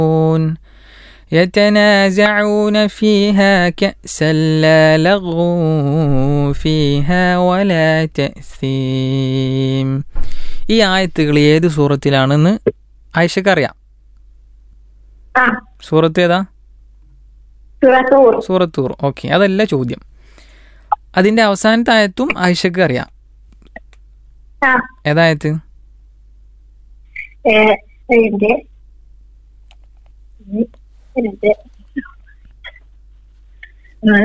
يتنازعون فيها كأسا لا لغو فيها ولا تأثيم ഈ ആയത്തുകൾ ഏത് സൂറത്തിലാണെന്ന് ആയിഷക്ക് അറിയാം ആ സൂറത്ത് ഏതാ സുറത്തൂർ സൂറത്തൂർ ഓക്കെ അതല്ല ചോദ്യം അതിൻ്റെ അവസാനത്തെ ആയത്തും ആയിഷക്ക് അറിയാം ആ ഏതായത്ത് ഏ, ഇതിന്റെ ഇതിന്റെ ഉം.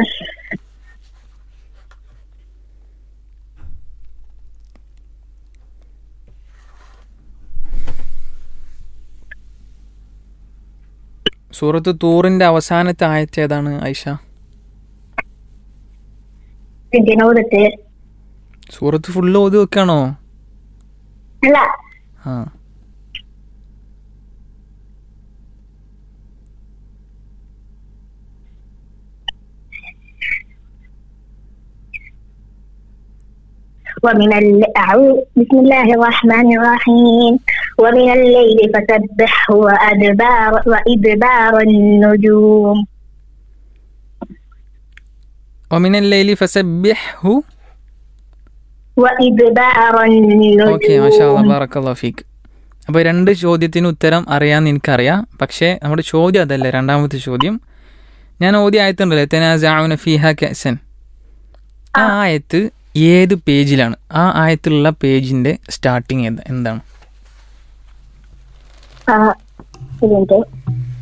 സൂറത്ത് തൂറിൻ്റെ അവസാനത്തെ ആയത്ത് ഏതാണ് ആയിഷ ഇതിനോടത്ത് സൂറത്ത് ഫുള്ള് ഓതി വെക്കാണോ അല്ല ആ ومن الل... أعوذ بسم الله الرحمن الرحيم ومن الليل فسبحه وأدبار وإدبار النجوم ഒമിനൽ ലൈലി ഫസബ്ബിഹു وإدبار ഓക്കെ മാഷാ النجوم ബാറക്കല്ലാ ഫീക്ക് അപ്പോൾ രണ്ട് ചോദ്യത്തിന് ഉത്തരം അറിയാമെന്ന് എനിക്കറിയാം പക്ഷേ നമ്മുടെ ചോദ്യം അതല്ല രണ്ടാമത്തെ ചോദ്യം ഞാൻ ഓതി ആയത്തുണ്ടല്ലോ തെനാസാവുന ഫിഹ കസൻ ആ ആയത്ത് ഏത് പേജിലാണ് ആ ആയത്തിലുള്ള പേജിൻ്റെ സ്റ്റാർട്ടിങ് എന്താണ് آه. ഇതിന്റെ